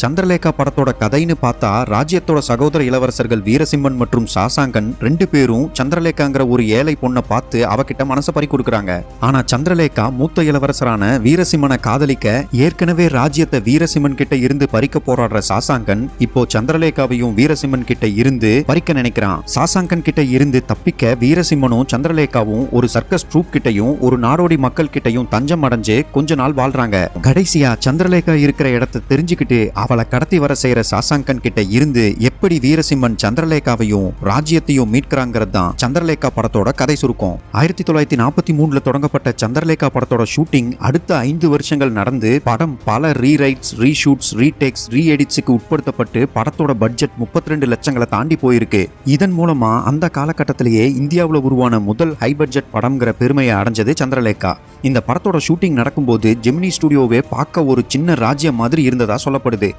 சந்திரலேகா படத்தோட கதைன்னு பார்த்தா ராஜ்யத்தோட சகோதர இளவரசர்கள் வீரசிம்மன் மற்றும் சாசாங்கன் ரெண்டு பேரும் சந்திரலேகாங்கிற ஒரு ஏழை பொண்ணை பார்த்து அவகிட்ட மனசை பறி கொடுக்குறாங்க ஆனா சந்திரலேகா மூத்த இளவரசரான வீரசிம்மனை காதலிக்க ஏற்கனவே ராஜ்யத்தை வீரசிம்மன் கிட்ட இருந்து பறிக்க போராடுற சாசாங்கன் இப்போ சந்திரலேகாவையும் வீரசிம்மன் கிட்ட இருந்து பறிக்க நினைக்கிறான் சாசாங்கன் கிட்ட இருந்து தப்பிக்க வீரசிம்மனும் சந்திரலேகாவும் ஒரு சர்க்கஸ் ட்ரூப் கிட்டயும் ஒரு நாடோடி மக்கள் கிட்டயும் தஞ்சம் அடைஞ்சு கொஞ்ச நாள் வாழ்றாங்க கடைசியா சந்திரலேகா இருக்கிற இடத்தை தெரிஞ்சுக்கிட்டு அவளை கடத்தி வர செய்யற சாசாங்கன் கிட்ட இருந்து எப்படி வீரசிம்மன் சந்திரலேகாவையும் ராஜ்யத்தையும் மீட்கிறாங்கிறது தான் சந்திரலேகா படத்தோட கதை சுருக்கம் ஆயிரத்தி தொள்ளாயிரத்தி நாற்பத்தி மூணுல தொடங்கப்பட்ட சந்திரலேகா படத்தோட ஷூட்டிங் அடுத்த ஐந்து வருஷங்கள் நடந்து படம் பல ரீரைட்ஸ் ரீஷூட்ஸ் ரீடேக்ஸ் ரீ எடிட்ஸுக்கு உட்படுத்தப்பட்டு படத்தோட பட்ஜெட் முப்பத்தி ரெண்டு லட்சங்களை தாண்டி போயிருக்கு இதன் மூலமா அந்த காலகட்டத்திலேயே இந்தியாவில் உருவான முதல் ஹை பட்ஜெட் படம்ங்கிற பெருமையை அடைஞ்சது சந்திரலேகா இந்த படத்தோட ஷூட்டிங் நடக்கும்போது ஜெமினி ஸ்டுடியோவே பார்க்க ஒரு சின்ன ராஜ்யம் மாதிரி இருந்ததா சொல்லப்படுது